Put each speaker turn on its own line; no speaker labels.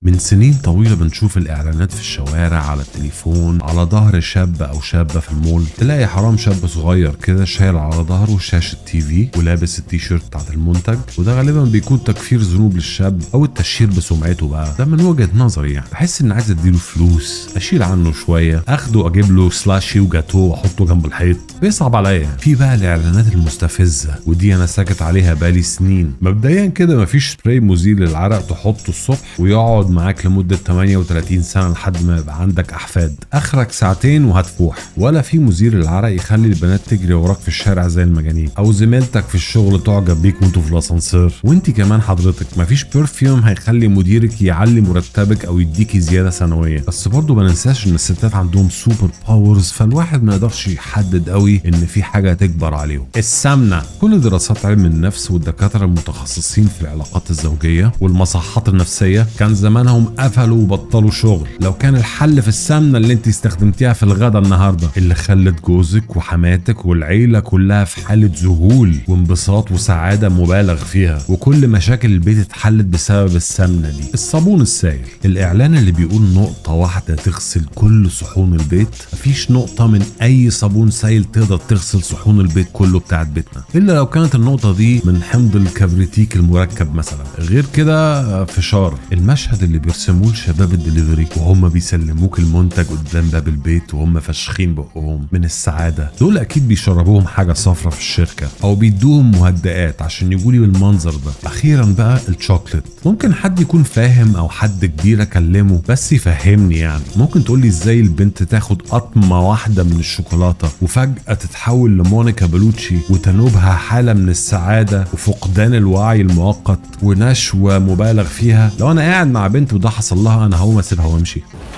من سنين طويلة بنشوف الإعلانات في الشوارع على التليفون على ظهر شاب أو شابة في المول تلاقي حرام شاب صغير كده شايل على ظهره شاشة تي في ولابس التيشيرت بتاعت المنتج وده غالبا بيكون تكفير ذنوب للشاب أو التشهير بسمعته بقى ده من وجهة نظري يعني بحس إن عايز أديله فلوس أشيل عنه شوية أخده أجيب له سلاشي وجاتو وأحطه جنب الحيط بيصعب عليا في بقى الإعلانات المستفزة ودي أنا ساكت عليها بقالي سنين مبدئيا كده مفيش سبراي مزيل للعرق تحطه الصبح ويقعد معاك لمدة 38 سنة لحد ما يبقى عندك أحفاد آخرك ساعتين وهتفوح ولا في مزيل العرق يخلي البنات تجري وراك في الشارع زي المجانين أو زميلتك في الشغل تعجب بيك وانتوا في الأسانسير وانت كمان حضرتك مفيش برفيوم هيخلي مديرك يعلي مرتبك أو يديكي زيادة سنوية بس برضه ما ننساش إن الستات عندهم سوبر باورز فالواحد ما يقدرش يحدد قوي إن في حاجة تكبر عليهم السمنة كل دراسات علم النفس والدكاترة المتخصصين في العلاقات الزوجية والمصحات النفسية كان زمانهم قفلوا وبطلوا شغل لو كان الحل في السمنة اللي انت استخدمتيها في الغدا النهاردة اللي خلت جوزك وحماتك والعيلة كلها في حالة ذهول وانبساط وسعادة مبالغ فيها وكل مشاكل البيت اتحلت بسبب السمنة دي الصابون السائل الإعلان اللي بيقول نقطة واحدة تغسل كل صحون البيت مفيش نقطة من أي صابون سائل تقدر تغسل صحون البيت كله بتاعت بيتنا إلا لو كانت النقطة دي من حمض الكبريتيك المركب مثلا غير كده فشار المشهد اللي بيرسموه لشباب الدليفري وهم بيسلموك المنتج قدام باب البيت وهم فاشخين بقهم من السعادة دول أكيد بيشربوهم حاجة صفرة في الشركة أو بيدوهم مهدئات عشان يجولي بالمنظر ده أخيرا بقى الشوكليت ممكن حد يكون فاهم أو حد كبير أكلمه بس يفهمني يعني ممكن تقولي إزاي البنت تاخد قطمة واحدة من الشوكولاتة وفجأة تتحول لمونيكا بلوتشي وتنوبها حالة من السعادة وفقدان الوعي المؤقت ونشوة مبالغ فيها لو أنا قاعد مع بنت وده حصل لها أنا هقوم أسيبها وأمشي